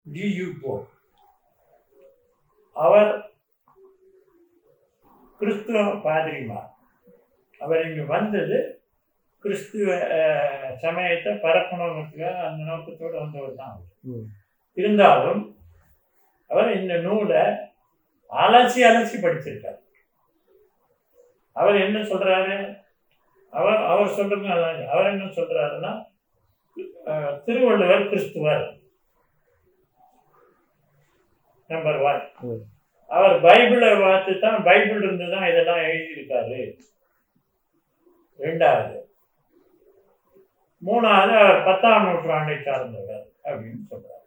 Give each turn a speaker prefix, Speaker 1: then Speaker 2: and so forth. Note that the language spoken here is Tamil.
Speaker 1: ஜியு போர் அவர் கிறிஸ்துவ பாதிரிமார் அவர் இங்கு வந்தது கிறிஸ்துவ அஹ், சமயத்தை பரப்பணுங்கிறதுக்காக அந்த நோக்கத்தோடு வந்தவர் தான் அவர்
Speaker 2: ம்.
Speaker 1: இருந்தாலும் அவர் இந்த நூலை அலசி அலசி படிச்சிருக்கார் அவர் என்ன சொல்றாரு அவர் அவர் சொல்றது அதான். அவர் என்ன சொல்றாருன்னா அஹ், திருவள்ளுவர் கிறிஸ்துவர் நம்பர் ஒன்
Speaker 2: ம்.
Speaker 1: அவர் பைபிளை பார்த்து தான் பைபிள் இருந்து தான் இதெல்லாம் எழுதியிருக்காரு ரெண்டாவது மூணாவது அவர் பத்தாம் நூற்றாண்டை சார்ந்தவர் அப்படின்னு சொல்றாரு